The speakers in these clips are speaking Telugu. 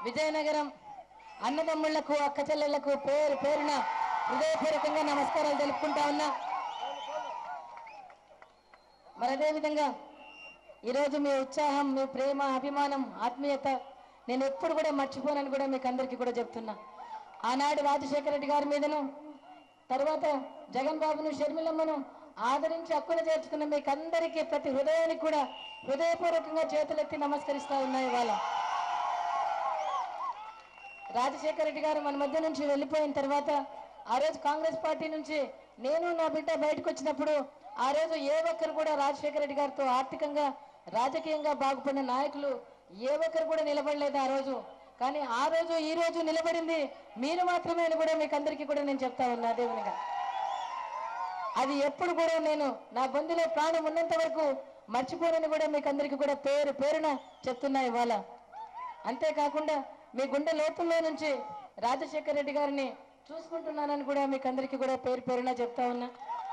విజయనగరం అన్నదమ్ముళ్లకు అక్క చెల్లెళ్లకు పేరు పేరున హృదయపూర్వకంగా నమస్కారాలు తెలుపుకుంటా ఉన్నా మరి అదేవిధంగా ఈరోజు మీ ఉత్సాహం మీ ప్రేమ అభిమానం ఆత్మీయత నేను ఎప్పుడు కూడా మర్చిపోనని కూడా మీకు అందరికీ కూడా చెప్తున్నా ఆనాడు రాజశేఖర రెడ్డి గారి మీదను తర్వాత జగన్ బాబును షర్మిలమ్మను ఆదరించి హక్కును చేర్చుకున్న మీకు అందరికీ ప్రతి హృదయానికి కూడా హృదయపూర్వకంగా చేతులెత్తి నమస్కరిస్తా ఉన్నాయి ఇవాళ రాజశేఖర రెడ్డి గారు మన మధ్య నుంచి వెళ్ళిపోయిన తర్వాత ఆ రోజు కాంగ్రెస్ పార్టీ నుంచి నేను నా బిడ్డ బయటకు వచ్చినప్పుడు ఆ రోజు ఏ ఒక్కరు కూడా రాజశేఖర రెడ్డి గారితో ఆర్థికంగా రాజకీయంగా బాగుపడిన నాయకులు ఏ ఒక్కరు కూడా నిలబడలేదు ఆ రోజు కానీ ఆ రోజు ఈ రోజు నిలబడింది మీరు మాత్రమే అని కూడా మీకు అందరికీ కూడా నేను చెప్తా ఉన్నా దేవునిగా అది ఎప్పుడు కూడా నేను నా బంధులో ప్రాణం ఉన్నంత వరకు మర్చిపోనని కూడా మీకు అందరికీ కూడా పేరు పేరున చెప్తున్నా ఇవాళ అంతేకాకుండా మీ గుండె లోతుల్లో నుంచి రాజశేఖర రెడ్డి గారిని చూసుకుంటున్నానని కూడా మీకు అందరికీ కూడా పేరు పేరున చెప్తా ఉన్నా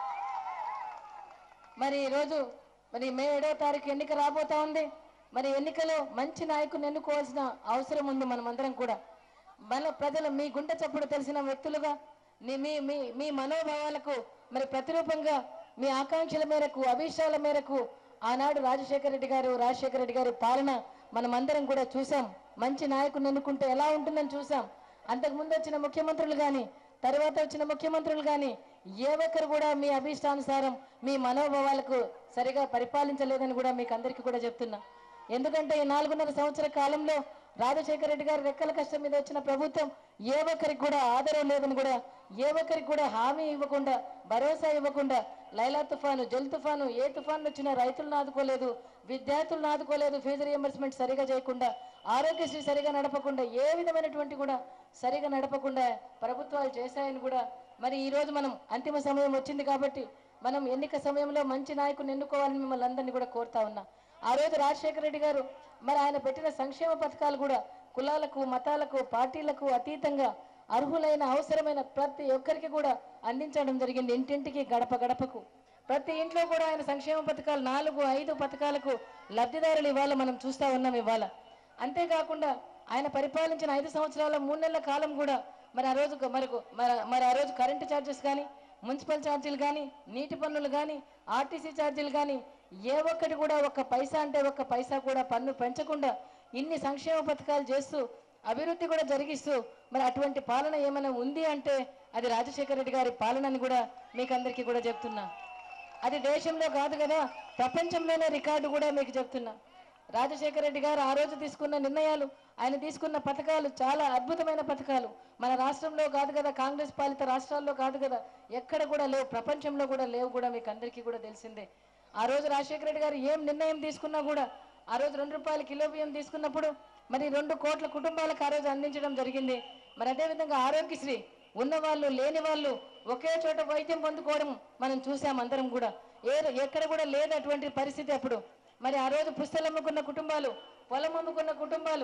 మరి ఈరోజు మరి మే ఏడో తారీఖు ఎన్నిక రాబోతా ఉంది మరి ఎన్నికలో మంచి నాయకుని ఎన్నుకోవాల్సిన అవసరం ఉంది మనమందరం కూడా మన ప్రజలు మీ గుండె చప్పుడు తెలిసిన వ్యక్తులుగా నీ- మీ మీ మీ మనోభావాలకు మరి ప్రతిరూపంగా మీ ఆకాంక్షల మేరకు అభిష్టాల మేరకు ఆనాడు రాజశేఖర రెడ్డి గారు రాజశేఖర రెడ్డి గారి పాలన మనమందరం కూడా చూసాం మంచి నాయకుని ఎన్నుకుంటే ఎలా ఉంటుందని చూసాం అంతకు ముందు వచ్చిన ముఖ్యమంత్రులు కానీ తర్వాత వచ్చిన ముఖ్యమంత్రులు కానీ ఏ ఒక్కరు కూడా మీ అభీష్టానుసారం మీ మనోభావాలకు సరిగా పరిపాలించలేదని కూడా మీకు అందరికీ కూడా చెప్తున్నా ఎందుకంటే ఈ నాలుగున్నర సంవత్సర కాలంలో రాజశేఖర రెడ్డి గారి రెక్కల కష్టం మీద వచ్చిన ప్రభుత్వం ఏ ఒక్కరికి కూడా ఆదరణ లేదని కూడా ఏ ఒక్కరికి కూడా హామీ ఇవ్వకుండా భరోసా ఇవ్వకుండా లైలా తుఫాను జల్ తుఫాను ఏ తుఫాను వచ్చినా రైతులను ఆదుకోలేదు విద్యార్థులను ఆదుకోలేదు ఫీజు రియంబర్స్మెంట్ సరిగా చేయకుండా ఆరోగ్యశ్రీ సరిగా నడపకుండా ఏ విధమైనటువంటి కూడా సరిగా నడపకుండా ప్రభుత్వాలు చేశాయని కూడా మరి ఈ రోజు మనం అంతిమ సమయం వచ్చింది కాబట్టి మనం ఎన్నిక సమయంలో మంచి నాయకుని ఎన్నుకోవాలని మిమ్మల్ని అందరినీ కూడా కోరుతా ఉన్నా ఆ రోజు రాజశేఖర రెడ్డి గారు మరి ఆయన పెట్టిన సంక్షేమ పథకాలు కూడా కులాలకు మతాలకు పార్టీలకు అతీతంగా అర్హులైన అవసరమైన ప్రతి ఒక్కరికి కూడా అందించడం జరిగింది ఇంటింటికి గడప గడపకు ప్రతి ఇంట్లో కూడా ఆయన సంక్షేమ పథకాలు నాలుగు ఐదు పథకాలకు లబ్ధిదారులు ఇవాళ మనం చూస్తా ఉన్నాం ఇవాళ అంతేకాకుండా ఆయన పరిపాలించిన ఐదు సంవత్సరాల మూడు నెలల కాలం కూడా మరి ఆ రోజు మరి మరి- మరి ఆ రోజు కరెంటు ఛార్జెస్ కానీ మున్సిపల్ ఛార్జీలు కానీ నీటి పన్నులు కానీ ఆర్టీసీ ఛార్జీలు కానీ ఏ ఒక్కటి కూడా ఒక్క పైసా అంటే ఒక్క పైసా కూడా పన్ను పెంచకుండా ఇన్ని సంక్షేమ పథకాలు చేస్తూ అభివృద్ధి కూడా జరిగిస్తూ మరి అటువంటి పాలన ఏమైనా ఉంది అంటే అది రాజశేఖర రెడ్డి గారి పాలన అని కూడా మీకు అందరికీ కూడా చెప్తున్నా అది దేశంలో కాదు కదా ప్రపంచంలోనే రికార్డు కూడా మీకు చెప్తున్నా రాజశేఖర రెడ్డి గారు ఆ రోజు తీసుకున్న నిర్ణయాలు ఆయన తీసుకున్న పథకాలు చాలా అద్భుతమైన పథకాలు మన రాష్ట్రంలో కాదు కదా కాంగ్రెస్ పాలిత రాష్ట్రాల్లో కాదు కదా ఎక్కడ కూడా లేవు ప్రపంచంలో కూడా లేవు కూడా మీకు అందరికీ కూడా తెలిసిందే ఆ రోజు రాజశేఖర రెడ్డి గారు ఏం నిర్ణయం తీసుకున్నా కూడా ఆ రోజు రెండు రూపాయల కిలో బియ్యం తీసుకున్నప్పుడు మరి రెండు కోట్ల కుటుంబాలకు ఆ రోజు అందించడం జరిగింది మరి అదేవిధంగా ఆరోగ్యశ్రీ ఉన్నవాళ్ళు లేని వాళ్ళు ఒకే చోట వైద్యం పొందుకోవడం మనం చూసాం అందరం కూడా ఏ ఎక్కడ కూడా లేదు అటువంటి పరిస్థితి అప్పుడు మరి ఆ రోజు పుస్తలు అమ్ముకున్న కుటుంబాలు పొలం అమ్ముకున్న కుటుంబాలు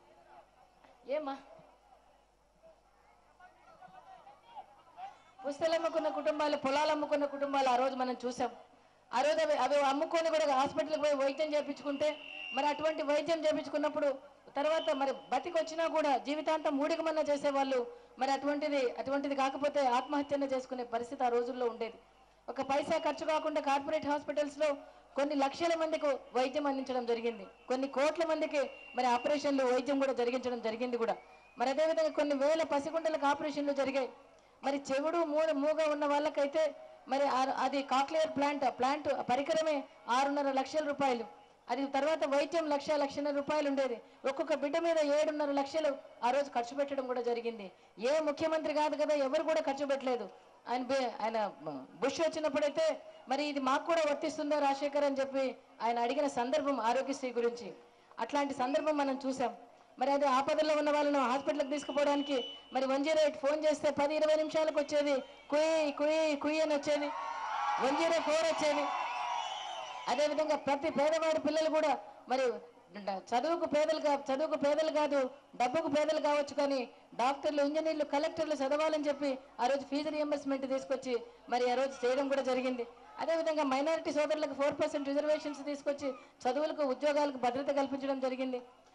ఏమా పుస్తలు అమ్ముకున్న కుటుంబాలు పొలాలు అమ్ముకున్న కుటుంబాలు ఆ రోజు మనం చూసాం ఆ రోజు అవి అవి అమ్ముకొని కూడా హాస్పిటల్కి పోయి వైద్యం చేయించుకుంటే మరి అటువంటి వైద్యం చేయించుకున్నప్పుడు తర్వాత మరి బతికి వచ్చినా కూడా జీవితాంతం మూడిగమన్నా చేసేవాళ్ళు మరి అటువంటిది అటువంటిది కాకపోతే ఆత్మహత్యనే చేసుకునే పరిస్థితి ఆ రోజుల్లో ఉండేది ఒక పైసా ఖర్చు కాకుండా కార్పొరేట్ హాస్పిటల్స్ లో కొన్ని లక్షల మందికి వైద్యం అందించడం జరిగింది కొన్ని కోట్ల మందికి మరి ఆపరేషన్లు వైద్యం కూడా జరిగించడం జరిగింది కూడా మరి అదేవిధంగా కొన్ని వేల పసిగుండలకు ఆపరేషన్లు జరిగాయి మరి చెవుడు మూడ మూగ ఉన్న వాళ్ళకైతే మరి ఆ- అది కాక్లియర్ ప్లాంట్ ప్లాంట్ పరికరమే ఆరున్నర లక్షల రూపాయలు అది తర్వాత వైద్యం లక్ష లక్షన్నర రూపాయలు ఉండేది ఒక్కొక్క బిడ్డ మీద ఏడున్నర లక్షలు ఆ రోజు ఖర్చు పెట్టడం కూడా జరిగింది ఏ ముఖ్యమంత్రి కాదు కదా ఎవరు కూడా ఖర్చు పెట్టలేదు ఆయన బే- ఆయన బుష్ వచ్చినప్పుడైతే మరి ఇది మాకు కూడా వర్తిస్తుందా రాజశేఖర్ అని చెప్పి ఆయన అడిగిన సందర్భం ఆరోగ్యశ్రీ గురించి అట్లాంటి సందర్భం మనం చూసాం మరి అది ఆపదల్లో ఉన్న వాళ్ళను హాస్పిటల్కి తీసుకుపోవడానికి మరి వన్ జీరో ఎయిట్ ఫోన్ చేస్తే పది ఇరవై నిమిషాలకు వచ్చేది కుయ్ కుయ్ కుయ్ అని వచ్చేది వన్ జీరో ఫోర్ వచ్చేది అదేవిధంగా ప్రతి పేదవాడి పిల్లలు కూడా మరి డ- చదువుకు పేదలు కా చదువుకు పేదలు కాదు డబ్బుకు పేదలు కావచ్చు కానీ డాక్టర్లు ఇంజనీర్లు కలెక్టర్లు చదవాలని చెప్పి ఆ రోజు ఫీజు రియంబర్స్మెంట్ తీసుకొచ్చి మరి ఆ రోజు చేయడం కూడా జరిగింది అదేవిధంగా మైనారిటీ సోదరులకు ఫోర్ పర్సెంట్ రిజర్వేషన్స్ తీసుకొచ్చి చదువులకు ఉద్యోగాలకు భద్రత కల్పించడం జరిగింది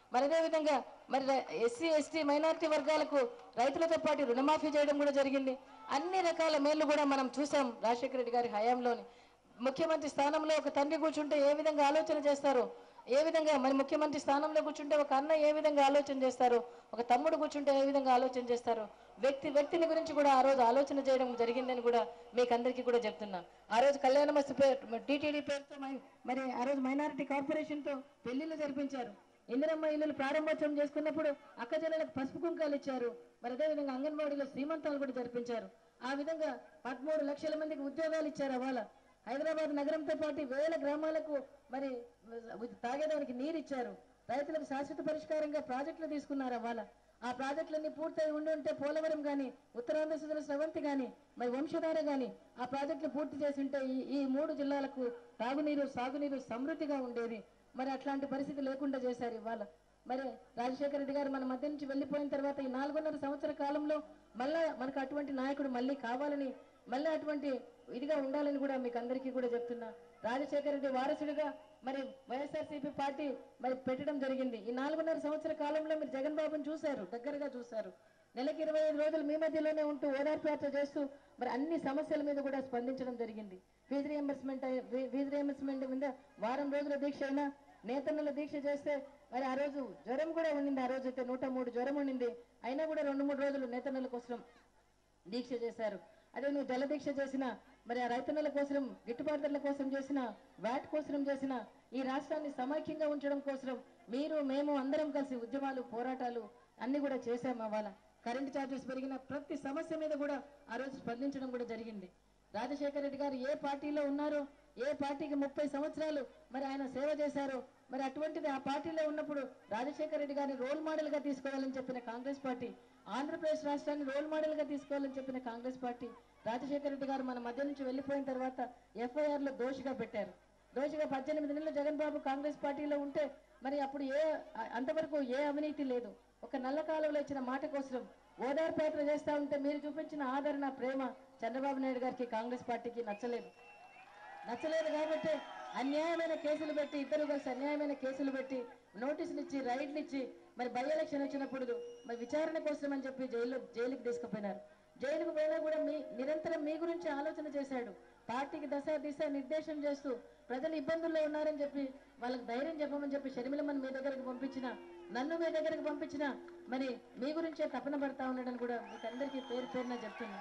మరి అదేవిధంగా మరి ఎస్సీ ఎస్టీ మైనారిటీ వర్గాలకు రైతులతో పాటు రుణమాఫీ చేయడం కూడా జరిగింది అన్ని రకాల మేళ్లు కూడా మనం చూసాం రాజశేఖర రెడ్డి గారి హయాంలోని ముఖ్యమంత్రి స్థానంలో ఒక తండ్రి కూర్చుంటే ఏ విధంగా ఆలోచన చేస్తారో ఏ విధంగా మరి ముఖ్యమంత్రి స్థానంలో కూర్చుంటే ఒక అన్న ఏ విధంగా ఆలోచన చేస్తారు ఒక తమ్ముడు కూర్చుంటే ఏ విధంగా ఆలోచన చేస్తారు వ్యక్తి వ్యక్తిని గురించి కూడా ఆ రోజు ఆలోచన చేయడం జరిగిందని కూడా మీకు అందరికీ కూడా చెప్తున్నా ఆ రోజు కళ్యాణ మస్తు పేరు టీటీడీ పేరుతో మై- మరి ఆ రోజు మైనారిటీ కార్పొరేషన్ తో పెళ్లిళ్ళు జరిపించారు ఇందిరమ్మ ఇల్లులు ప్రారంభోత్సవం చేసుకున్నప్పుడు అక్కజనులకు పసుపు కుంకాలు ఇచ్చారు మరి అదేవిధంగా అంగన్వాడీలో శ్రీమంతాలు కూడా జరిపించారు ఆ విధంగా పదమూడు లక్షల మందికి ఉద్యోగాలు ఇచ్చారు అవాళ హైదరాబాద్ నగరంతో పాటు వేల గ్రామాలకు మరి తాగేదానికి నీరు ఇచ్చారు రైతులకు శాశ్వత పరిష్కారంగా ప్రాజెక్టులు తీసుకున్నారు అవాళ ఆ ప్రాజెక్టులన్నీ పూర్తయి ఉండి ఉంటే పోలవరం గాని ఉత్తరాంధ్ర సుధర స్రవంతి గాని మరి వంశధార గాని ఆ ప్రాజెక్టులు పూర్తి చేసి ఉంటే ఈ ఈ మూడు జిల్లాలకు తాగునీరు సాగునీరు సమృద్ధిగా ఉండేది మరి అట్లాంటి పరిస్థితి లేకుండా చేశారు ఇవాళ మరి రాజశేఖర రెడ్డి గారు మన మధ్య నుంచి వెళ్ళిపోయిన తర్వాత ఈ నాలుగున్నర సంవత్సర కాలంలో మళ్ళా మనకు అటువంటి నాయకుడు మళ్ళీ కావాలని మళ్ళీ అటువంటి ఇదిగా ఉండాలని కూడా మీకు అందరికీ కూడా చెప్తున్నా రాజశేఖర రెడ్డి వారసుడిగా మరి వైఎస్ఆర్సీపీ పార్టీ మరి పెట్టడం జరిగింది ఈ నాలుగున్నర సంవత్సర కాలంలో మీరు జగన్ బాబుని చూశారు దగ్గరగా చూశారు నెలకి ఇరవై ఐదు రోజులు మీ మధ్యలోనే ఉంటూ ఓదార్పు యాత్ర చేస్తూ మరి అన్ని సమస్యల మీద కూడా స్పందించడం జరిగింది ఫీజు రియంబర్స్మెంట్ ఫీజు రియంబర్స్మెంట్ మీద వారం రోజుల దీక్ష అయినా నేతన్నల దీక్ష చేస్తే మరి ఆ రోజు జ్వరం కూడా ఉండింది ఆ రోజు అయితే నూట మూడు జ్వరం ఉండింది అయినా కూడా రెండు మూడు రోజులు నేతన్నల కోసం దీక్ష చేశారు అదే నువ్వు జల దీక్ష చేసిన మరి ఆ రైతన్నల కోసం గిట్టుబాటు ధరల కోసం చేసిన వ్యాట్ కోసం చేసిన ఈ రాష్ట్రాన్ని సమైక్యంగా ఉంచడం కోసం మీరు మేము అందరం కలిసి ఉద్యమాలు పోరాటాలు అన్ని కూడా చేశాం అవ్వాల కరెంట్ ఛార్జెస్ పెరిగిన ప్రతి సమస్య మీద కూడా ఆ రోజు స్పందించడం కూడా జరిగింది రాజశేఖర రెడ్డి గారు ఏ పార్టీలో ఉన్నారో ఏ పార్టీకి ముప్పై సంవత్సరాలు మరి ఆయన సేవ చేశారో మరి అటువంటిది ఆ పార్టీలో ఉన్నప్పుడు రాజశేఖర రెడ్డి గారిని రోల్ మోడల్ గా తీసుకోవాలని చెప్పిన కాంగ్రెస్ పార్టీ ఆంధ్రప్రదేశ్ రాష్ట్రాన్ని రోల్ మోడల్ గా తీసుకోవాలని చెప్పిన కాంగ్రెస్ పార్టీ రాజశేఖర రెడ్డి గారు మన మధ్య నుంచి వెళ్ళిపోయిన తర్వాత ఎఫ్ఐఆర్ లో దోషిగా పెట్టారు దోషిగా పద్దెనిమిది నెలలు జగన్ బాబు కాంగ్రెస్ పార్టీలో ఉంటే మరి అప్పుడు ఏ అంతవరకు ఏ అవినీతి లేదు ఒక నల్ల కాలువలో ఇచ్చిన మాట కోసం ఓదార్పు యాత్ర చేస్తా ఉంటే మీరు చూపించిన ఆదరణ ప్రేమ చంద్రబాబు నాయుడు గారికి కాంగ్రెస్ పార్టీకి నచ్చలేదు నచ్చలేదు కాబట్టి అన్యాయమైన కేసులు పెట్టి ఇద్దరు కలిసి అన్యాయమైన కేసులు పెట్టి నోటీసులు ఇచ్చి రైడ్లు ఇచ్చి మరి బై ఎలక్షన్ వచ్చినప్పుడు మరి విచారణ కోసం అని చెప్పి జైలు జైలుకి తీసుకుపోయినారు జైలుకు పోయినా కూడా మీ నిరంతరం మీ గురించి ఆలోచన చేశాడు పార్టీకి దశ దిశ నిర్దేశం చేస్తూ ప్రజలు ఇబ్బందుల్లో ఉన్నారని చెప్పి వాళ్ళకి ధైర్యం చెప్పమని చెప్పి షర్మిలమ్మని మీ దగ్గరికి పంపించిన నన్ను మీ దగ్గరికి పంపించిన మరి మీ గురించే తపన పడతా ఉన్నాడని కూడా మీకు అందరికీ పేరు పేరున చెప్తున్నా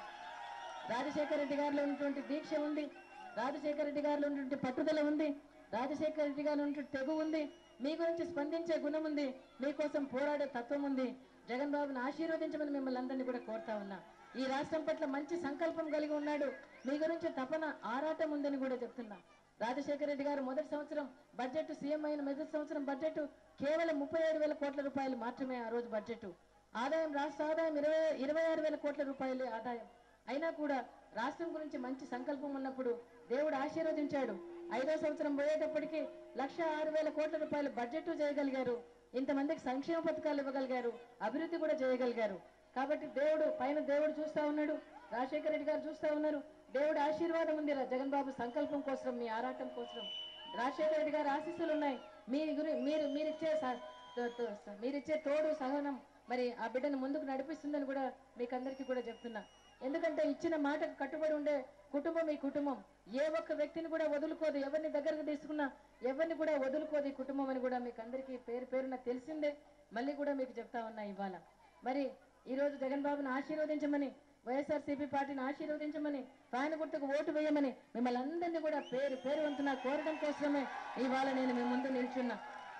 రాజశేఖర రెడ్డి గారిలో ఉన్నటువంటి దీక్ష ఉంది రాజశేఖర రెడ్డి గారిలో ఉన్నటువంటి పట్టుదల ఉంది రాజశేఖర రెడ్డి గారిలో ఉన్నటువంటి తెగు ఉంది మీ గురించి స్పందించే గుణం ఉంది మీకోసం పోరాడే తత్వం ఉంది జగన్ బాబుని ఆశీర్వదించమని మిమ్మల్ని అందరినీ కూడా కోరుతా ఉన్నా ఈ రాష్ట్రం పట్ల మంచి సంకల్పం కలిగి ఉన్నాడు మీ గురించి తపన ఆరాటం ఉందని కూడా చెప్తున్నా రాజశేఖర రెడ్డి గారు మొదటి సంవత్సరం బడ్జెట్ సీఎం అయిన మొదటి సంవత్సరం బడ్జెట్ కేవలం ముప్పై ఏడు వేల కోట్ల రూపాయలు మాత్రమే ఆ రోజు బడ్జెట్ ఆదాయం రాష్ట్ర ఆదాయం ఇరవై ఇరవై ఆరు వేల కోట్ల రూపాయలే ఆదాయం అయినా కూడా రాష్ట్రం గురించి మంచి సంకల్పం ఉన్నప్పుడు దేవుడు ఆశీర్వదించాడు ఐదో సంవత్సరం పోయేటప్పటికి లక్ష ఆరు వేల కోట్ల రూపాయలు బడ్జెట్ చేయగలిగారు ఇంతమందికి సంక్షేమ పథకాలు ఇవ్వగలిగారు అభివృద్ధి కూడా చేయగలిగారు కాబట్టి దేవుడు పైన దేవుడు చూస్తా ఉన్నాడు రాజశేఖర రెడ్డి గారు చూస్తా ఉన్నారు దేవుడు ఆశీర్వాదం ఉంది రా- జగన్ బాబు సంకల్పం కోసం మీ ఆరాటం కోసం రాజశేఖర రెడ్డి గారి ఆశీస్సులు ఉన్నాయి మీ గురి మీరు మీరిచ్చే స- తో- తో- స- మీరిచ్చే తోడు సహనం మరి ఆ బిడ్డను ముందుకు నడిపిస్తుందని కూడా మీకు అందరికీ కూడా చెప్తున్నా ఎందుకంటే ఇచ్చిన మాటకు కట్టుబడి ఉండే కుటుంబం ఈ కుటుంబం ఏ ఒక్క వ్యక్తిని కూడా వదులుకోదు ఎవరిని దగ్గరకు తీసుకున్నా ఎవరిని కూడా వదులుకోదు ఈ కుటుంబం అని కూడా మీకు అందరికీ పేరు పేరున తెలిసిందే మళ్ళీ కూడా మీకు చెప్తా ఉన్నా ఇవాళ మరి ఈ రోజు జగన్ బాబుని ఆశీర్వదించమని వైఎస్ఆర్సీపీ పార్టీని ఆశీర్వదించమని ఫ్యాన్ గుర్తుకు ఓటు వేయమని మిమ్మల్ని అందరినీ కూడా పేరు పేరు వంతున కోరడం కోసమే ఇవాళ నేను మీ ముందు నిల్చున్నా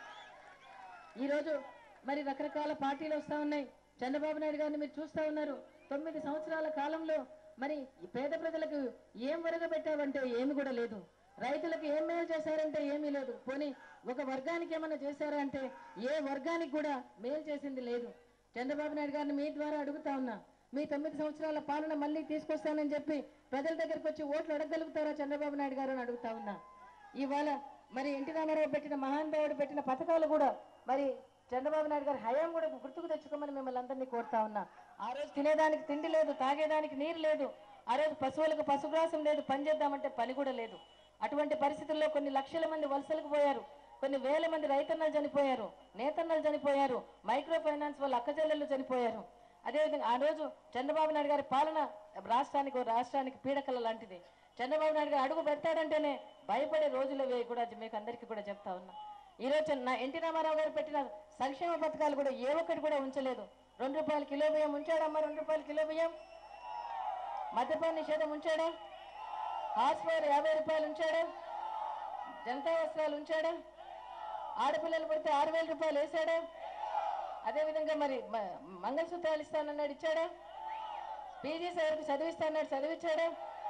ఈ రోజు మరి రకరకాల పార్టీలు వస్తా ఉన్నాయి చంద్రబాబు నాయుడు గారిని మీరు చూస్తా ఉన్నారు తొమ్మిది సంవత్సరాల కాలంలో మరి ఈ పేద ప్రజలకు ఏం వరగబెట్టావంటే ఏమి కూడా లేదు రైతులకు ఏం మేలు చేశారంటే ఏమీ లేదు పోనీ ఒక వర్గానికి ఏమైనా చేశారా అంటే ఏ వర్గానికి కూడా మేలు చేసింది లేదు చంద్రబాబు నాయుడు గారిని మీ ద్వారా అడుగుతా ఉన్నా మీ తొమ్మిది సంవత్సరాల పాలన మళ్ళీ తీసుకొస్తానని చెప్పి ప్రజల దగ్గరకు వచ్చి ఓట్లు అడగగలుగుతారా చంద్రబాబు నాయుడు గారు అని అడుగుతా ఉన్నా ఇవాళ మరి ఎన్టీ రామారావు పెట్టిన మహానుభావుడు పెట్టిన పథకాలు కూడా మరి చంద్రబాబు నాయుడు గారి హయాం కూడా గుర్తుకు తెచ్చుకోమని మిమ్మల్ని అందరినీ కోరుతా ఉన్నా ఆ రోజు తినేదానికి తిండి లేదు తాగేదానికి నీరు లేదు ఆ రోజు పశువులకు పశుగ్రాసం లేదు పని చేద్దామంటే పని కూడా లేదు అటువంటి పరిస్థితుల్లో కొన్ని లక్షల మంది వలసలకు పోయారు కొన్ని వేల మంది రైతన్నలు చనిపోయారు నేతన్నలు చనిపోయారు మైక్రో ఫైనాన్స్ వాళ్ళ అక్కచెల్లెళ్ళు చనిపోయారు అదేవిధంగా ఆ రోజు చంద్రబాబు నాయుడు గారి పాలన రాష్ట్రానికి ఓ రాష్ట్రానికి పీడకల లాంటిది చంద్రబాబు నాయుడు గారు అడుగు పెడతాడంటేనే భయపడే రోజులు ఇవి కూడా మీకు అందరికీ కూడా చెప్తా ఉన్నా ఈ రోజు నా ఎన్టీ రామారావు గారు పెట్టిన సంక్షేమ పథకాలు కూడా ఏ ఒక్కటి కూడా ఉంచలేదు రెండు రూపాయలు కిలో బియ్యం ఉంచాడమ్మా రెండు రూపాయలు కిలో బియ్యం మద్యపాన నిషేధం ఉంచాడా హార్స్ పవర్ యాభై రూపాయలు ఉంచాడా జనతా వస్త్రాలు ఉంచాడా ఆడపిల్లలు పడితే ఆరు వేల రూపాయలు వేసాడా అదేవిధంగా మరి మ- మంగళసూత్రాలు ఇస్తానన్నాడు ఇచ్చాడా పీజీ సార్కి చదివిస్తానన్నాడు చదివిచ్చాడా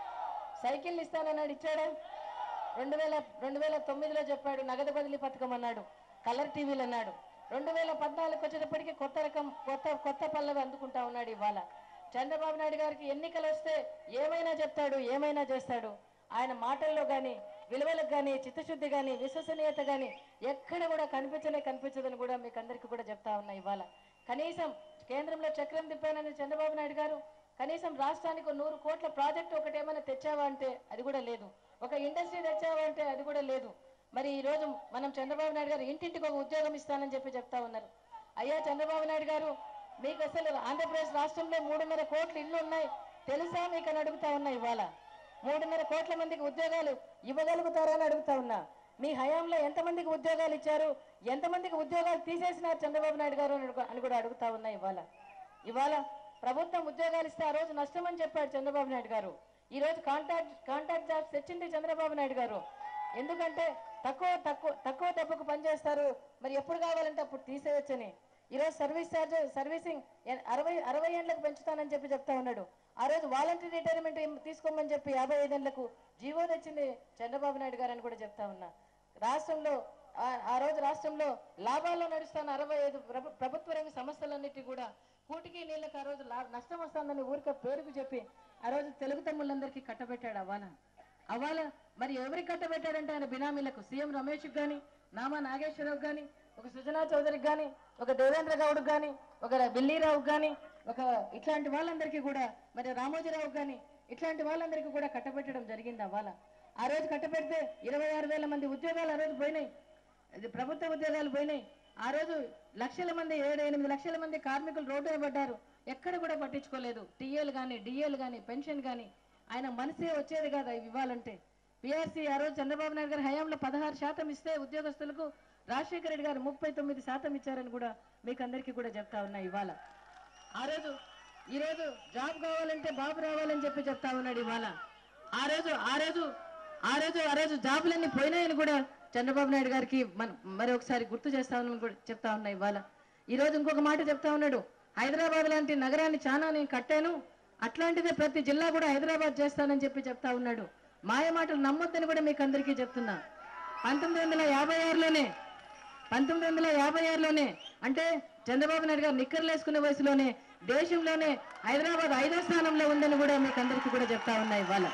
సైకిల్ ఇస్తానన్నాడు ఇచ్చాడా రెండు వేల రెండు వేల తొమ్మిదిలో చెప్పాడు నగదు బదిలీ పథకం అన్నాడు కలర్ టీవీలు అన్నాడు రెండు వేల పద్నాలుగుకి వచ్చేటప్పటికి కొత్త రకం కొత్త కొత్త పల్లవి అందుకుంటా ఉన్నాడు ఇవాళ చంద్రబాబు నాయుడు గారికి ఎన్నికలు వస్తే ఏమైనా చెప్తాడు ఏమైనా చేస్తాడు ఆయన మాటల్లో కానీ విలువలకు కానీ చిత్తశుద్ధి కానీ విశ్వసనీయత కానీ ఎక్కడ కూడా కనిపించనే కనిపించదని కూడా మీకు అందరికీ కూడా చెప్తా ఉన్నా ఇవాళ కనీసం కేంద్రంలో చక్రం తిప్పానని చంద్రబాబు నాయుడు గారు కనీసం రాష్ట్రానికి ఒక నూరు కోట్ల ప్రాజెక్టు ఒకటి ఏమైనా తెచ్చావా అంటే అది కూడా లేదు ఒక ఇండస్ట్రీ తెచ్చావా అంటే అది కూడా లేదు మరి ఈ రోజు మనం చంద్రబాబు నాయుడు గారు ఇంటింటికి ఒక ఉద్యోగం ఇస్తానని చెప్పి చెప్తా ఉన్నారు అయ్యా చంద్రబాబు నాయుడు గారు మీకు అసలు ఆంధ్రప్రదేశ్ రాష్ట్రంలో మూడున్నర కోట్ల ఇల్లు ఉన్నాయి తెలుసా మీకు అని అడుగుతా ఉన్నా ఇవాళ మూడున్నర కోట్ల మందికి ఉద్యోగాలు ఇవ్వగలుగుతారా అని అడుగుతా ఉన్నా మీ హయాంలో ఎంతమందికి ఉద్యోగాలు ఇచ్చారు ఎంతమందికి ఉద్యోగాలు తీసేసినారు చంద్రబాబు నాయుడు గారు అని అడుగు- అని కూడా అడుగుతా ఉన్నా ఇవాళ ఇవాళ ప్రభుత్వం ఉద్యోగాలు ఇస్తే ఆ రోజు నష్టమని చెప్పాడు చంద్రబాబు నాయుడు గారు ఈ రోజు కాంట్రాక్ట్ కాంట్రాక్ట్ జాబ్స్ తెచ్చింది చంద్రబాబు నాయుడు గారు ఎందుకంటే తక్కువ తక్కువ తక్కువ డబ్బుకు పనిచేస్తారు మరి ఎప్పుడు కావాలంటే అప్పుడు తీసేయొచ్చని ఈ రోజు సర్వీస్ ఛార్జ్ సర్వీసింగ్ ఎ- అరవై అరవై ఏళ్ళకు పెంచుతానని చెప్పి చెప్తా ఉన్నాడు ఆ రోజు వాలంటరీ రిటైర్మెంట్ తీసుకోమని చెప్పి యాభై ఐదేళ్లకు జీవో తెచ్చింది చంద్రబాబు నాయుడు గారు అని కూడా చెప్తా ఉన్నా రాష్ట్రంలో ఆ- ఆ రోజు రాష్ట్రంలో లాభాల్లో నడుస్తున్న అరవై ఐదు ప్రభు- ప్రభుత్వ రంగ సంస్థలన్నిటి కూడా కూటికి నీళ్ళకి ఆ రోజు లా- నష్టం వస్తుందని ఊరికే పేరుకు చెప్పి ఆ రోజు తెలుగు తమ్ముళ్ళందరికీ కట్టబెట్టాడు అవ్వాన అవ్వాల మరి ఎవరికి కట్టబెట్టాడంటే ఆయన బినామీలకు సీఎం రమేష్ గాని నామా నాగేశ్వరరావు గాని ఒక సుజనా చౌదరికి గాని ఒక దేవేంద్ర గౌడ్కి గాని ఒక బిల్లీరావు గాని ఒక ఇట్లాంటి వాళ్ళందరికీ కూడా మరి రామోజీరావు గాని ఇట్లాంటి వాళ్ళందరికీ కూడా కట్టబెట్టడం జరిగింది అవ్వాల ఆ రోజు కట్టబెడితే ఇరవై ఆరు వేల మంది ఉద్యోగాలు ఆ రోజు పోయినాయి ఇది ప్రభుత్వ ఉద్యోగాలు పోయినాయి ఆ రోజు లక్షల మంది ఏడు ఎనిమిది లక్షల మంది కార్మికులు రోడ్డు పడ్డారు ఎక్కడ కూడా పట్టించుకోలేదు టీఏలు కానీ డిఏలు కానీ పెన్షన్ కానీ ఆయన మనసే వచ్చేది కాదు అవి ఇవ్వాలంటే పిఆర్సీ ఆ రోజు చంద్రబాబు నాయుడు గారి హయాంలో పదహారు శాతం ఇస్తే ఉద్యోగస్తులకు రాజశేఖర రెడ్డి గారు ముప్పై తొమ్మిది శాతం ఇచ్చారని కూడా మీకు అందరికీ కూడా చెప్తా ఉన్నా ఇవాళ ఆ రోజు ఈ రోజు జాబ్ కావాలంటే బాబు రావాలని చెప్పి చెప్తా ఉన్నాడు ఇవాళ ఆ రోజు ఆ రోజు ఆ రోజు ఆ రోజు జాబులన్నీ పోయినాయని కూడా చంద్రబాబు నాయుడు గారికి మన మరి ఒకసారి గుర్తు చేస్తా ఉన్నాను కూడా చెప్తా ఉన్నా ఇవాళ ఈ రోజు ఇంకొక మాట చెప్తా ఉన్నాడు హైదరాబాద్ లాంటి నగరాన్ని చాలా నేను కట్టాను అట్లాంటిదే ప్రతి జిల్లా కూడా హైదరాబాద్ చేస్తానని చెప్పి చెప్తా ఉన్నాడు మాయ మాటలు నమ్మొద్దని కూడా మీకు అందరికీ చెప్తున్నా పంతొమ్మిది వందల యాభై ఆరులోనే పంతొమ్మిది వందల యాభై ఆరులోనే అంటే చంద్రబాబు నాయుడు గారు నిక్కర్లు వేసుకునే వయసులోనే దేశంలోనే హైదరాబాద్ ఐదో స్థానంలో ఉందని కూడా మీకు అందరికీ కూడా చెప్తా ఉన్నా ఇవాళ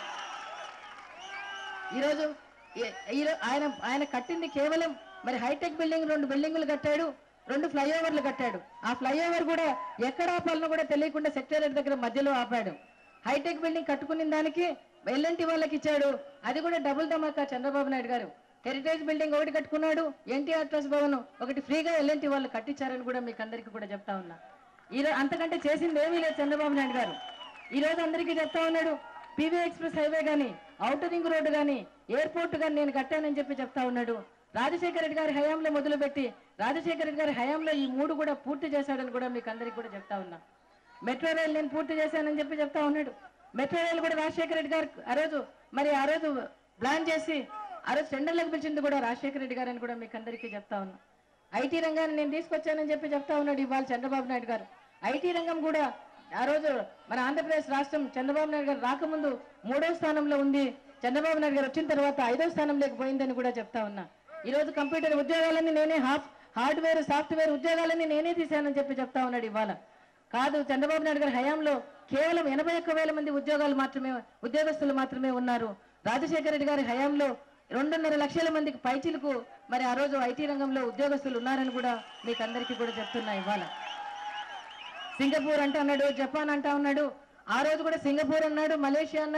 ఈరోజు ఏ- ఈరో- ఆయన ఆయన కట్టింది కేవలం మరి హైటెక్ బిల్డింగ్ రెండు బిల్డింగులు కట్టాడు రెండు ఫ్లైఓవర్లు కట్టాడు ఆ ఫ్లైఓవర్ కూడా ఎక్కడ ఆపాలనో కూడా తెలియకుండా సెక్రటరీ దగ్గర మధ్యలో ఆపాడు హైటెక్ బిల్డింగ్ కట్టుకున్న దానికి ఎల్ఎన్టీ వాళ్ళకి ఇచ్చాడు అది కూడా డబుల్ ధమాకా చంద్రబాబు నాయుడు గారు హెరిటేజ్ బిల్డింగ్ ఒకటి కట్టుకున్నాడు ఎన్టీఆర్ ట్రస్ట్ భవన్ ఒకటి ఫ్రీగా ఎల్ఎన్టీ వాళ్ళు కట్టించారని కూడా మీకు అందరికీ కూడా చెప్తా ఉన్నా ఈ రో- అంతకంటే చేసింది ఏమీ లేదు చంద్రబాబు నాయుడు గారు ఈ రోజు అందరికీ చెప్తా ఉన్నాడు పీవీ ఎక్స్ప్రెస్ హైవే గాని ఔటర్ రింగ్ రోడ్డు గాని ఎయిర్పోర్ట్ గాని నేను కట్టానని చెప్పి చెప్తా ఉన్నాడు రాజశేఖర రెడ్డి గారి హయాంలో మొదలుపెట్టి రాజశేఖర రెడ్డి గారి హయాంలో ఈ మూడు కూడా పూర్తి చేశాడని కూడా మీకు అందరికీ కూడా చెప్తా ఉన్నా మెట్రో రైల్ నేను పూర్తి చేశానని చెప్పి చెప్తా ఉన్నాడు మెట్రో రైల్ కూడా రాజశేఖర రెడ్డి గారు ఆ రోజు మరి ఆ రోజు ప్లాన్ చేసి ఆ రోజు టెండర్లకు పిలిచింది కూడా రాజశేఖర రెడ్డి గారు అని కూడా మీకు అందరికీ చెప్తా ఉన్నా ఐటీ రంగాన్ని నేను తీసుకొచ్చానని చెప్పి చెప్తా ఉన్నాడు ఇవాళ చంద్రబాబు నాయుడు గారు ఐటీ రంగం కూడా ఆ రోజు మన ఆంధ్రప్రదేశ్ రాష్ట్రం చంద్రబాబు నాయుడు గారు రాకముందు మూడో స్థానంలో ఉంది చంద్రబాబు నాయుడు గారు వచ్చిన తర్వాత ఐదో స్థానంలోకి పోయిందని కూడా చెప్తా ఉన్నా ఈ రోజు కంప్యూటర్ ఉద్యోగాలన్నీ నేనే హాఫ్ హార్డ్వేర్ సాఫ్ట్వేర్ ఉద్యోగాలన్నీ నేనే తీశానని చెప్పి చెప్తా ఉన్నాడు ఇవాళ కాదు చంద్రబాబు నాయుడు గారి హయాంలో కేవలం ఎనభై ఒక్క వేల మంది ఉద్యోగాలు మాత్రమే ఉద్యోగస్తులు మాత్రమే ఉన్నారు రాజశేఖర రెడ్డి గారి హయాంలో రెండున్నర లక్షల మందికి పైచిలకు మరి ఆ రోజు ఐటీ రంగంలో ఉద్యోగస్తులు ఉన్నారని కూడా మీకు అందరికీ కూడా చెప్తున్నా ఇవాళ సింగపూర్ అంటా అన్నాడు జపాన్ అంటా ఉన్నాడు ఆ రోజు కూడా సింగపూర్ అన్నాడు మలేషియా అన్నాడు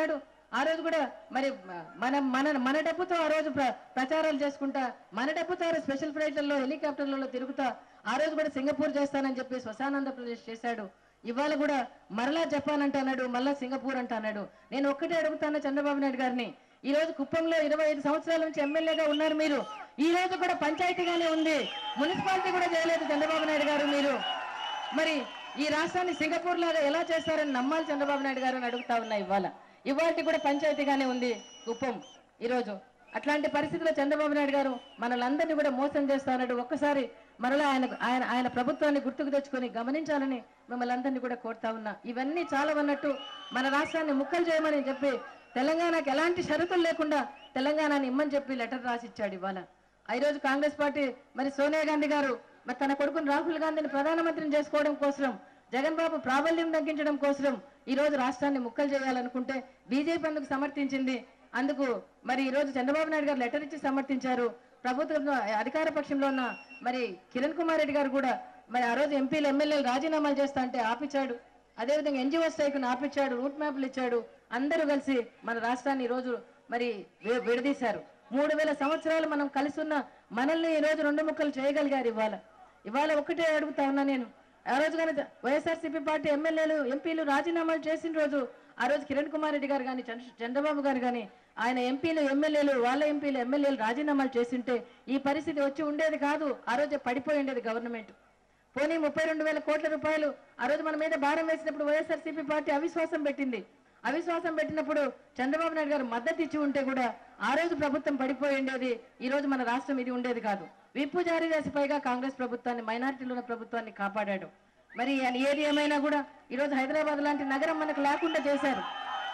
ఆ రోజు కూడా మరి మన మన మన డబ్బుతో ఆ రోజు ప్ర- ప్రచారాలు చేసుకుంటా మన డబ్బుతో ఆ రోజు స్పెషల్ ఫ్లైట్లలో హెలికాప్టర్లలో తిరుగుతా ఆ రోజు కూడా సింగపూర్ చేస్తానని చెప్పి శ్మశానాంధ్రప్రదేశ్ చేశాడు ఇవాళ కూడా మరలా జపాన్ అంటే అన్నాడు మళ్ళా సింగపూర్ అంటే అన్నాడు నేను ఒక్కటే అడుగుతాను చంద్రబాబు నాయుడు గారిని ఈ రోజు కుప్పంలో ఇరవై ఐదు సంవత్సరాల నుంచి ఎమ్మెల్యేగా ఉన్నారు మీరు ఈ రోజు కూడా పంచాయతీగానే ఉంది మున్సిపాలిటీ కూడా చేయలేదు చంద్రబాబు నాయుడు గారు మీరు మరి ఈ రాష్ట్రాన్ని సింగపూర్ లాగా ఎలా చేస్తారని నమ్మాలి చంద్రబాబు నాయుడు గారు అని అడుగుతా ఉన్నా ఇవాళ ఇవాళ కూడా పంచాయతీగానే ఉంది కుప్పం ఈరోజు అట్లాంటి పరిస్థితుల్లో చంద్రబాబు నాయుడు గారు మనలందరినీ కూడా మోసం చేస్తా ఉన్నాడు ఒక్కసారి మరలా ఆయన ఆయన ఆయన ప్రభుత్వాన్ని గుర్తుకు తెచ్చుకొని గమనించాలని మిమ్మల్ని అందరినీ కూడా కోరుతా ఉన్నా ఇవన్నీ చాలా ఉన్నట్టు మన రాష్ట్రాన్ని ముక్కలు చేయమని చెప్పి తెలంగాణకి ఎలాంటి షరతులు లేకుండా తెలంగాణని ఇమ్మని చెప్పి లెటర్ రాసిచ్చాడు ఇవాళ ఈ రోజు కాంగ్రెస్ పార్టీ మరి సోనియా గాంధీ గారు మరి తన కొడుకుని రాహుల్ గాంధీని ప్రధానమంత్రిని చేసుకోవడం కోసం జగన్ బాబు ప్రాబల్యం తగ్గించడం కోసం ఈ రోజు రాష్ట్రాన్ని ముక్కలు చేయాలనుకుంటే బీజేపీ అందుకు సమర్థించింది అందుకు మరి ఈ రోజు చంద్రబాబు నాయుడు గారు లెటర్ ఇచ్చి సమర్థించారు ప్రభుత్వంలో అధికార పక్షంలో ఉన్న మరి కిరణ్ కుమార్ రెడ్డి గారు కూడా మరి ఆ రోజు ఎంపీలు ఎమ్మెల్యేలు రాజీనామాలు చేస్తా అంటే ఆపించాడు అదేవిధంగా ఎన్జిఓ స్ట్రైక్ను ఆపించాడు రూట్ మ్యాప్లు ఇచ్చాడు అందరూ కలిసి మన రాష్ట్రాన్ని ఈ రోజు మరి వి- విడదీశారు మూడు వేల సంవత్సరాలు మనం కలిసి ఉన్న మనల్ని ఈ రోజు రెండు ముక్కలు చేయగలిగారు ఇవాళ ఇవాళ ఒకటే అడుగుతా ఉన్నా నేను ఆ రోజు కానీ వైఎస్ఆర్సీపీ పార్టీ ఎమ్మెల్యేలు ఎంపీలు రాజీనామాలు చేసిన రోజు ఆ రోజు కిరణ్ కుమార్ రెడ్డి గారు కానీ చంద్రబాబు గారు కానీ ఆయన ఎంపీలు ఎమ్మెల్యేలు వాళ్ళ ఎంపీలు ఎమ్మెల్యేలు రాజీనామాలు చేసింటే ఈ పరిస్థితి వచ్చి ఉండేది కాదు ఆ రోజే పడిపోయి ఉండేది గవర్నమెంట్ పోనీ ముప్పై రెండు వేల కోట్ల రూపాయలు ఆ రోజు మన మీద భారం వేసినప్పుడు వైఎస్ఆర్సీపీ పార్టీ అవిశ్వాసం పెట్టింది అవిశ్వాసం పెట్టినప్పుడు చంద్రబాబు నాయుడు గారు మద్దతు ఇచ్చి ఉంటే కూడా ఆ రోజు ప్రభుత్వం పడిపోయి ఉండేది ఈ రోజు మన రాష్ట్రం ఇది ఉండేది కాదు విప్పు జారీ చేసి పైగా కాంగ్రెస్ ప్రభుత్వాన్ని మైనారిటీలో ఉన్న ప్రభుత్వాన్ని కాపాడాడు మరి ఆయన ఏది ఏమైనా కూడా ఈ రోజు హైదరాబాద్ లాంటి నగరం మనకు లేకుండా చేశారు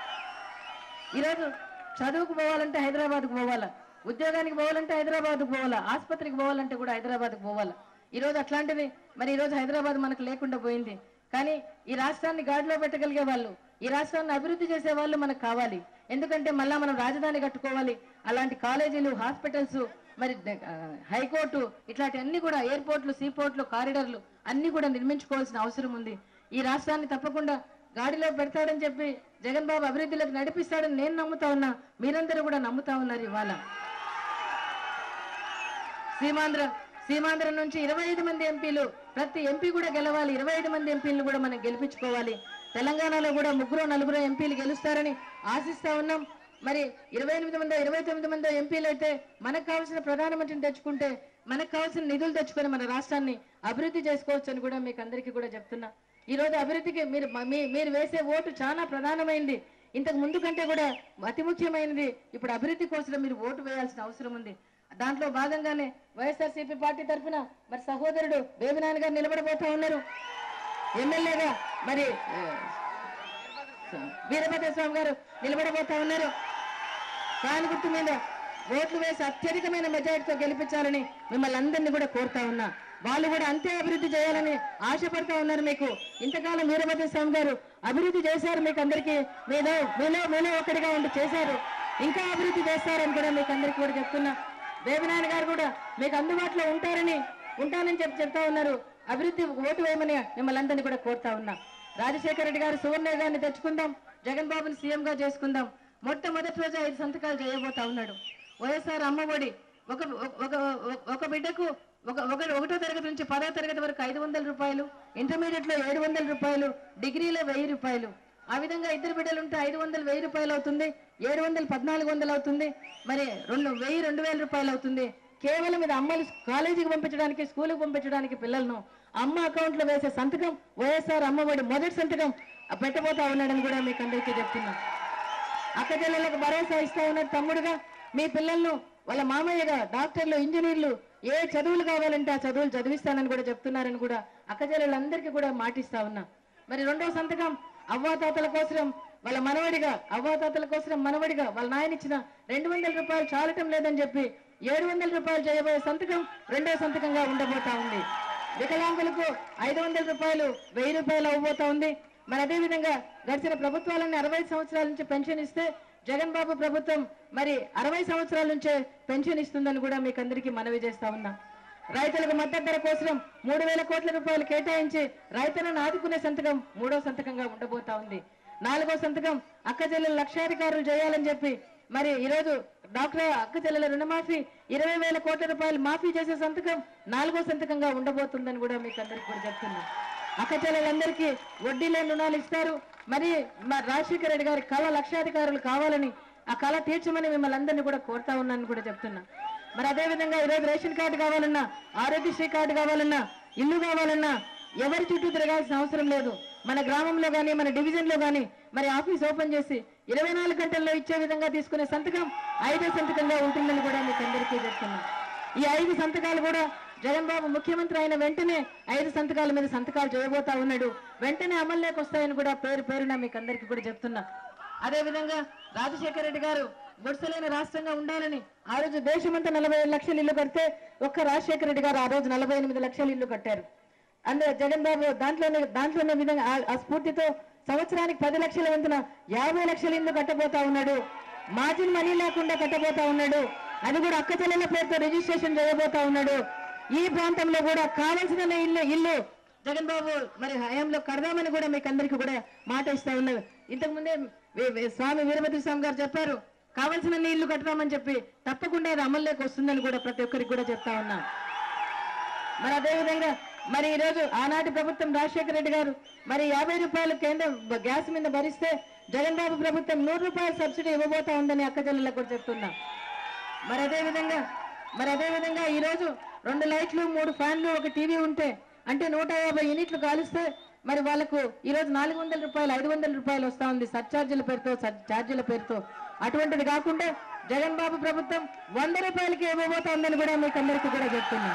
ఈరోజు చదువుకు పోవాలంటే హైదరాబాద్కు పోవాలా ఉద్యోగానికి పోవాలంటే హైదరాబాద్కు పోవాలా ఆసుపత్రికి పోవాలంటే కూడా హైదరాబాద్కు పోవాలా ఈ రోజు అట్లాంటిది మరి ఈ రోజు హైదరాబాద్ మనకు లేకుండా పోయింది కానీ ఈ రాష్ట్రాన్ని గాడిలో పెట్టగలిగే వాళ్ళు ఈ రాష్ట్రాన్ని అభివృద్ధి చేసే వాళ్ళు మనకు కావాలి ఎందుకంటే మళ్ళా మనం రాజధాని కట్టుకోవాలి అలాంటి కాలేజీలు హాస్పిటల్స్ మరి ఆ, హైకోర్టు ఇట్లాంటి అన్ని కూడా ఎయిర్పోర్ట్లు సీపోర్ట్లు కారిడార్లు అన్ని కూడా నిర్మించుకోవాల్సిన అవసరం ఉంది ఈ రాష్ట్రాన్ని తప్పకుండా గాడిలో పెడతాడని చెప్పి జగన్ బాబు అభివృద్ధిలోకి నడిపిస్తాడని నేను నమ్ముతా ఉన్నా మీరందరూ కూడా నమ్ముతా ఉన్నారు ఇవాళ సీమాంధ్ర సీమాంధ్ర నుంచి ఇరవై ఐదు మంది ఎంపీలు ప్రతి ఎంపీ కూడా గెలవాలి ఇరవై ఐదు మంది ఎంపీలను కూడా మనం గెలిపించుకోవాలి తెలంగాణలో కూడా ముగ్గురు నలుగురు ఎంపీలు గెలుస్తారని ఆశిస్తా ఉన్నాం మరి ఇరవై ఎనిమిది మంది ఇరవై తొమ్మిది మంది ఎంపీలు అయితే మనకు కావాల్సిన ప్రధానమంత్రిని తెచ్చుకుంటే మనకు కావాల్సిన నిధులు తెచ్చుకొని మన రాష్ట్రాన్ని అభివృద్ధి చేసుకోవచ్చు అని కూడా మీకు అందరికీ కూడా చెప్తున్నా ఈ రోజు అభివృద్ధికి మీరు మీ- మీరు వేసే ఓటు చాలా ప్రధానమైంది ఇంతకు ముందు కంటే కూడా అతి ముఖ్యమైనది ఇప్పుడు అభివృద్ధి కోసం మీరు ఓటు వేయాల్సిన అవసరం ఉంది దాంట్లో భాగంగానే వైఎస్ఆర్సీపీ పార్టీ తరఫున మరి సహోదరుడు బేబినాయన గారు నిలబడబోతా ఉన్నారు ఎమ్మెల్యేగా మరి ఆ, వీరభద్ర స్వామి గారు నిలబడబోతా ఉన్నారు ఫ్యాన్ గుర్తు మీద ఓట్లు వేసి అత్యధికమైన మెజారిటీతో గెలిపించాలని మిమ్మల్ని అందరినీ కూడా కోరుతా ఉన్నా వాళ్ళు కూడా అంతే అభివృద్ధి చేయాలని ఆశపడతా ఉన్నారు మీకు ఇంతకాలం వీరభద్ర స్వామి గారు అభివృద్ధి చేశారు మీకు అందరికీ మీలో మీలో మీలో ఒకటిగా ఉండి చేశారు ఇంకా అభివృద్ధి చేస్తారని కూడా మీకు అందరికీ కూడా చెప్తున్నా దేవినాయన గారు కూడా మీకు అందుబాటులో ఉంటారని ఉంటానని చెప్పి చెప్తా ఉన్నారు అభివృద్ధి ఓటు వేయమని మిమ్మల్ని అందరినీ కూడా కోరుతా ఉన్నా రాజశేఖర రెడ్డి గారు సువర్ణ గారిని తెచ్చుకుందాం జగన్ బాబుని సీఎం గా చేసుకుందాం మొట్టమొదటి రోజు ఐదు సంతకాలు చేయబోతా ఉన్నాడు వైఎస్ఆర్ అమ్మఒడి ఒక ఒక ఒక- ఒక బిడ్డకు ఒక ఒక ఒకటో తరగతి నుంచి పదో తరగతి వరకు ఐదు వందల రూపాయలు ఇంటర్మీడియట్ లో ఏడు వందల రూపాయలు డిగ్రీలో వెయ్యి రూపాయలు ఆ విధంగా ఇద్దరు బిడ్డలు ఉంటే ఐదు వందలు వెయ్యి రూపాయలు అవుతుంది ఏడు వందలు పద్నాలుగు వందలు అవుతుంది మరి రెండు వెయ్యి రెండు వేల రూపాయలు అవుతుంది కేవలం ఇది అమ్మలు కాలేజీకి పంపించడానికి స్కూల్కి పంపించడానికి పిల్లలను అమ్మ అకౌంట్ లో వేసే సంతకం వైఎస్ఆర్ అమ్మఒడి మొదటి సంతకం పెట్టబోతా ఉన్నాడని కూడా మీకు అందరికీ చెప్తున్నా అక్క చెల్లెలకు భరోసా ఇస్తా ఉన్నాడు తమ్ముడుగా మీ పిల్లలను వాళ్ళ మామయ్యగా డాక్టర్లు ఇంజనీర్లు ఏ చదువులు కావాలంటే ఆ చదువులు చదివిస్తానని కూడా చెప్తున్నారని కూడా అక్క చెల్లెలందరికీ కూడా మాటిస్తా ఉన్నా మరి రెండవ సంతకం అవ్వాతాతల కోసం వాళ్ళ మనవడిగా అవ్వాతాతల కోసం మనవడిగా వాళ్ళ నాయన ఇచ్చిన రెండు వందల రూపాయలు చాలటం లేదని చెప్పి ఏడు వందల రూపాయలు చేయబోయే సంతకం రెండవ సంతకంగా ఉండబోతా ఉంది వికలాంగులకు ఐదు వందల రూపాయలు వెయ్యి రూపాయలు అవ్వబోతా ఉంది మరి అదే విధంగా గడిచిన ప్రభుత్వాలన్నీ అరవై సంవత్సరాల నుంచి పెన్షన్ ఇస్తే జగన్ బాబు ప్రభుత్వం మరి అరవై సంవత్సరాల నుంచే పెన్షన్ ఇస్తుందని కూడా మీకు అందరికీ మనవి చేస్తా ఉన్నా రైతులకు మద్దతు ధర కోసం మూడు వేల కోట్ల రూపాయలు కేటాయించి రైతులను ఆదుకునే సంతకం మూడో సంతకంగా ఉండబోతా ఉంది నాలుగో సంతకం అక్క చెల్లెలు లక్షాధికారులు చేయాలని చెప్పి మరి ఈరోజు డాక్టర్ అక్క చెల్లెల రుణమాఫీ ఇరవై వేల కోట్ల రూపాయలు మాఫీ చేసే సంతకం నాలుగో సంతకంగా ఉండబోతుందని కూడా మీకు అందరికి కూడా చెప్తున్నా అక్క చెల్లెలందరికీ వడ్డీ లేని రుణాలు ఇస్తారు మరి మా రాజశేఖర రెడ్డి గారి కళ లక్షాధికారులు కావాలని ఆ కళ తీర్చమని మిమ్మల్ని అందరినీ కూడా కోరుతా ఉన్నానని కూడా చెప్తున్నా మరి అదే విధంగా ఈరోజు రేషన్ కార్డు కావాలన్నా ఆరోగ్యశ్రీ కార్డు కావాలన్నా ఇల్లు కావాలన్నా ఎవరి చుట్టూ తిరగాల్సిన అవసరం లేదు మన గ్రామంలో గానీ మన డివిజన్ లో గానీ మరి ఆఫీస్ ఓపెన్ చేసి ఇరవై నాలుగు గంటల్లో ఇచ్చే విధంగా తీసుకునే సంతకం ఐదో సంతకంగా ఉంటుందని కూడా మీకు అందరికీ చెప్తున్నా ఈ ఐదు సంతకాలు కూడా జగన్ బాబు ముఖ్యమంత్రి అయిన వెంటనే ఐదు సంతకాల మీద సంతకాలు చేయబోతా ఉన్నాడు వెంటనే అమల్లోకి వస్తాయని కూడా పేరు పేరున మీకు అందరికీ కూడా చెప్తున్నా అదే విధంగా రాజశేఖర రెడ్డి గారు గుడిసెలైన రాష్ట్రంగా ఉండాలని ఆ రోజు దేశమంతా నలభై ఐదు లక్షల ఇల్లు కడితే ఒక్క రాజశేఖర రెడ్డి గారు ఆ రోజు నలభై ఎనిమిది లక్షల ఇల్లు కట్టారు అందులో జగన్ బాబు దాంట్లోనే దాంట్లోనే విధంగా ఆ- ఆ స్ఫూర్తితో సంవత్సరానికి పది లక్షల వంతున యాభై లక్షల ఇల్లు కట్టబోతా ఉన్నాడు మార్జిన్ మనీ లేకుండా కట్టబోతా ఉన్నాడు అది కూడా అక్క చెల్లెల పేరుతో రిజిస్ట్రేషన్ చేయబోతా ఉన్నాడు ఈ ప్రాంతంలో కూడా కావలసిన ఇల్లు ఇల్లు జగన్ బాబు మరి హయాంలో కడదామని కూడా మీకు అందరికీ కూడా మాట ఇస్తా ఉన్నది ఇంతకు ముందే వి- వి- స్వామి వీరభద్ర స్వామి గారు చెప్పారు కావలసిన ఇల్లు కడదామని చెప్పి తప్పకుండా అది అమల్లోకి వస్తుందని కూడా ప్రతి ఒక్కరికి కూడా చెప్తా ఉన్నా మరి అదే విధంగా మరి ఈ రోజు ఆనాటి ప్రభుత్వం రాజశేఖర రెడ్డి గారు మరి యాభై రూపాయలు కేంద్రం బ- గ్యాస్ మీద భరిస్తే జగన్ బాబు ప్రభుత్వం నూరు రూపాయల సబ్సిడీ ఇవ్వబోతా ఉందని అక్క చెల్లెలకు కూడా చెప్తున్నా మరి అదే విధంగా మరి అదే విధంగా ఈ రోజు రెండు లైట్లు మూడు ఫ్యాన్లు ఒక టీవీ ఉంటే అంటే నూట యాభై యూనిట్లు కాలుస్తే మరి వాళ్ళకు ఈ రోజు నాలుగు వందల రూపాయలు ఐదు వందల రూపాయలు వస్తా ఉంది సర్చార్జీల పేరుతో సర్- ఛార్జీల పేరుతో అటువంటిది కాకుండా జగన్ బాబు ప్రభుత్వం వంద రూపాయలకి ఇవ్వబోతా ఉందని కూడా మీకు అందరికీ కూడా చెప్తున్నా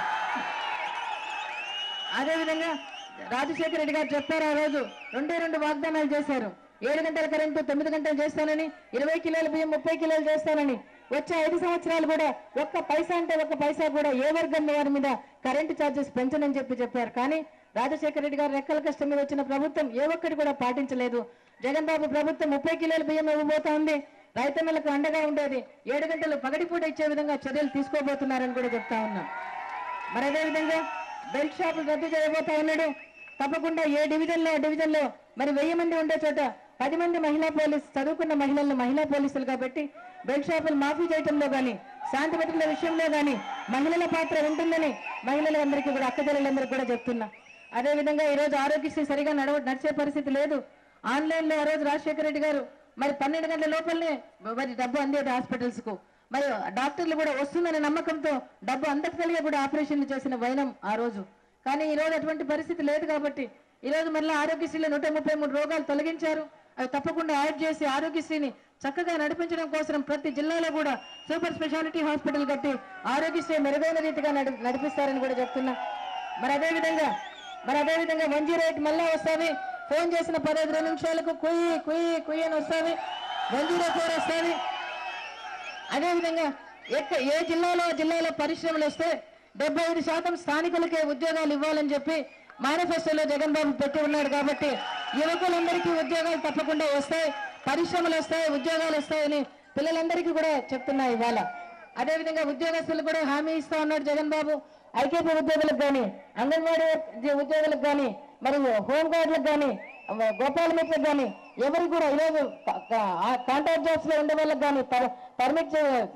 అదే విధంగా రాజశేఖర రెడ్డి గారు చెప్పారు ఆ రోజు రెండే రెండు వాగ్దానాలు చేశారు ఏడు గంటల కరెంటు తొమ్మిది గంటలు చేస్తానని ఇరవై కిలోల బియ్యం ముప్పై కిలోలు చేస్తానని వచ్చే ఐదు సంవత్సరాలు కూడా ఒక్క పైసా అంటే ఒక్క పైసా కూడా ఏ వర్గం వారి మీద కరెంటు ఛార్జెస్ పెంచనని చెప్పి చెప్పారు కానీ రాజశేఖర రెడ్డి గారు రెక్కల కష్టం మీద వచ్చిన ప్రభుత్వం ఏ ఒక్కటి కూడా పాటించలేదు జగన్ బాబు ప్రభుత్వం ముప్పై కిలోల బియ్యం ఇవ్వబోతా ఉంది రైతన్నలకు అండగా ఉండేది ఏడు గంటలు పగటిపూట ఇచ్చే విధంగా చర్యలు తీసుకోబోతున్నారని కూడా చెప్తా ఉన్నాం మరి అదే విధంగా బెల్ట్ షాపులు రద్దు చేయబోతా ఉన్నాడు తప్పకుండా ఏ డివిజన్ లో ఆ డివిజన్ లో మరి వెయ్యి మంది ఉండే చోట పది మంది మహిళా పోలీస్ చదువుకున్న మహిళలను మహిళా పోలీసులుగా పెట్టి బెల్ట్ షాపులు మాఫీ చేయడంలో గాని శాంతి భద్రతల విషయంలో గాని మహిళల పాత్ర ఉంటుందని మహిళలందరికీ కూడా అక్కచెల్లెలందరికీ కూడా చెప్తున్నా అదే విధంగా ఈ రోజు ఆరోగ్యశ్రీ సరిగా నడవ నడిచే పరిస్థితి లేదు ఆన్లైన్ లో ఆ రోజు రాజశేఖర రెడ్డి గారు మరి పన్నెండు గంటల లోపలనే మరి డబ్బు అందేది హాస్పిటల్స్ కు మరి డాక్టర్లు కూడా వస్తుందనే నమ్మకంతో డబ్బు అందరికలిగే కూడా ఆపరేషన్లు చేసిన వైనం ఆ రోజు కానీ ఈ రోజు అటువంటి పరిస్థితి లేదు కాబట్టి ఈ రోజు మళ్ళీ ఆరోగ్యశ్రీలో నూట ముప్పై మూడు రోగాలు తొలగించారు అవి తప్పకుండా యాడ్ చేసి ఆరోగ్యశ్రీని చక్కగా నడిపించడం కోసం ప్రతి జిల్లాలో కూడా సూపర్ స్పెషాలిటీ హాస్పిటల్ కట్టి ఆరోగ్యశ్రీ మెరుగైన రీతిగా నడి- నడిపిస్తారని కూడా చెప్తున్నా మరి అదే విధంగా మరి అదే విధంగా వన్ జీరో ఎయిట్ మళ్ళా వస్తుంది ఫోన్ చేసిన పదహైదు రెండు నిమిషాలకు కుయ్యి కుయ్యి కుయ్యి అని వస్తుంది వన్ జీరో ఫోర్ వస్తుంది అదే విధంగా ఎక్క ఏ జిల్లాలో ఆ జిల్లాలో పరిశ్రమలు వస్తే డెబ్బై ఐదు శాతం స్థానికులకే ఉద్యోగాలు ఇవ్వాలని చెప్పి మేనిఫెస్టోలో జగన్ బాబు పెట్టి ఉన్నాడు కాబట్టి యువకులందరికీ ఉద్యోగాలు తప్పకుండా వస్తాయి పరిశ్రమలు వస్తాయి ఉద్యోగాలు వస్తాయని పిల్లలందరికీ కూడా చెప్తున్నా ఇవాళ అదే విధంగా ఉద్యోగస్తులు కూడా హామీ ఇస్తా ఉన్నాడు జగన్ బాబు ఐకేపీ ఉద్యోగులకు కానీ అంగన్వాడీ ఉద్యోగులకు కానీ మరియు హోమ్ గార్డులకు కానీ గోపాల మిత్రులకు కానీ ఎవరికి కూడా ఈరోజు కాంట్రాక్ట్ జాబ్స్ లో ఉండే వాళ్ళకి కానీ పర్మిట్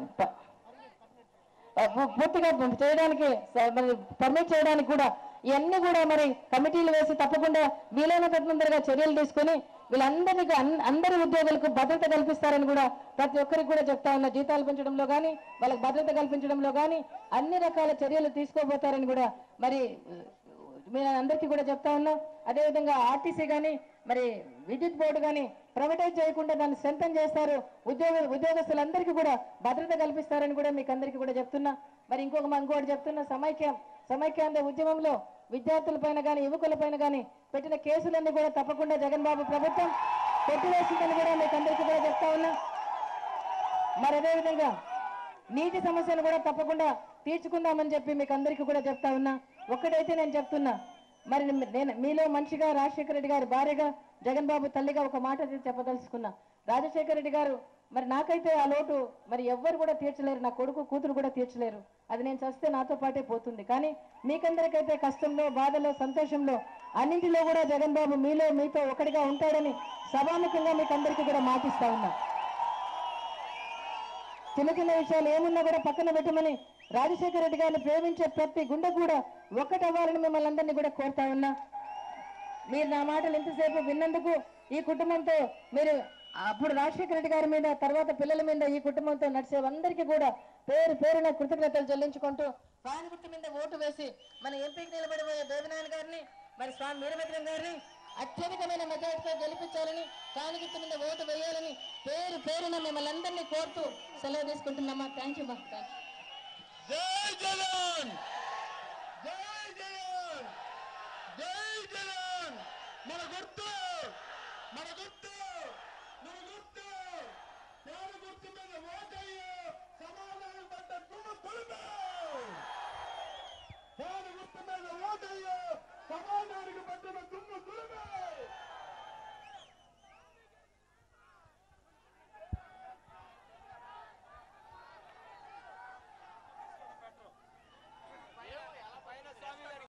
పూర్తిగా చేయడానికి స- మరి పర్మిట్ చేయడానికి కూడా ఇవన్నీ కూడా మరి కమిటీలు వేసి తప్పకుండా వీలైనంత తొందరగా చర్యలు తీసుకొని వీళ్ళందరికీ అన్- అందరి ఉద్యోగులకు భద్రత కల్పిస్తారని కూడా ప్రతి ఒక్కరికి కూడా చెప్తా ఉన్నా జీతాలు పెంచడంలో కానీ వాళ్ళకి భద్రత కల్పించడంలో కానీ అన్ని రకాల చర్యలు తీసుకోబోతారని కూడా మరి మేము అందరికీ కూడా చెప్తా ఉన్నాం అదేవిధంగా ఆర్టీసీ కానీ మరి విద్యుత్ బోర్డు కానీ ప్రైవేటైజ్ చేయకుండా దాన్ని స్ట్రెంథన్ చేస్తారు ఉద్యోగ ఉద్యోగస్తులందరికీ కూడా భద్రత కల్పిస్తారని కూడా మీకు అందరికీ కూడా చెప్తున్నా మరి ఇంకొక మా ఇంకోటి చెప్తున్నా సమైక్యం సమైక్యాంధ్ర ఉద్యమంలో విద్యార్థుల పైన కానీ యువకుల పైన కానీ పెట్టిన కేసులన్నీ కూడా తప్పకుండా జగన్ బాబు ప్రభుత్వం కొట్టివేసిందని కూడా మీకు అందరికీ కూడా చెప్తా ఉన్నా మరి అదే విధంగా నీటి సమస్యను కూడా తప్పకుండా తీర్చుకుందామని చెప్పి మీకు అందరికీ కూడా చెప్తా ఉన్నా ఒక్కటైతే నేను చెప్తున్నా మరి నేను మీలో మనిషిగా రాజశేఖర రెడ్డి గారు భార్యగా జగన్ బాబు తల్లిగా ఒక మాట చెప్పదలుచుకున్నా రాజశేఖర రెడ్డి గారు మరి నాకైతే ఆ లోటు మరి ఎవ్వరు కూడా తీర్చలేరు నా కొడుకు కూతురు కూడా తీర్చలేరు అది నేను చస్తే నాతో పాటే పోతుంది కానీ మీకందరికైతే కష్టంలో బాధలో సంతోషంలో అన్నింటిలో కూడా జగన్ బాబు మీలో మీతో ఒకటిగా ఉంటాడని సభాముఖంగా మీకు అందరికీ కూడా మాటిస్తా ఉన్నా చిన్న చిన్న విషయాలు ఏమున్నా కూడా పక్కన పెట్టమని రాజశేఖర రెడ్డి గారిని ప్రేమించే ప్రతి గుండె కూడా ఒక్కటవ్వాలని మిమ్మల్ని అందరినీ కూడా కోరుతా ఉన్నా మీరు నా మాటలు ఎంతసేపు విన్నందుకు ఈ కుటుంబంతో మీరు అప్పుడు రాజశేఖర రెడ్డి గారి మీద తర్వాత పిల్లల మీద ఈ కుటుంబంతో నడిచే అందరికీ కూడా పేరు పేరున కృతజ్ఞతలు చెల్లించుకుంటూ ఫ్యాన్ గుర్తు మీద ఓటు వేసి మన ఎంపీకి నిలబడిపోయే దేవినాయన్ గారిని మరి స్వామి వీరభద్రం గారిని అత్యధికమైన మెజార్టీతో గెలిపించాలని ఫ్యాన్ గుర్తు మీద ఓటు వేయాలని పేరు పేరున మిమ్మల్ని అందరినీ కోరుతూ సెలవు తీసుకుంటున్నామా థ్యాంక్ యూ బా థ్యాంక్ యూ జై జగన్ జై జగన్ జై జగన్ మన గుర్తు మన గుర్తు మన గుర్తు పేరు గుర్తు మీద ఓటయ్యో సమాధానం పడ్డ తుమ్ము తులుపు పేరు గుర్తు మీద ఓటయ్యో సమాధానికి పట్టిన తుమ్ము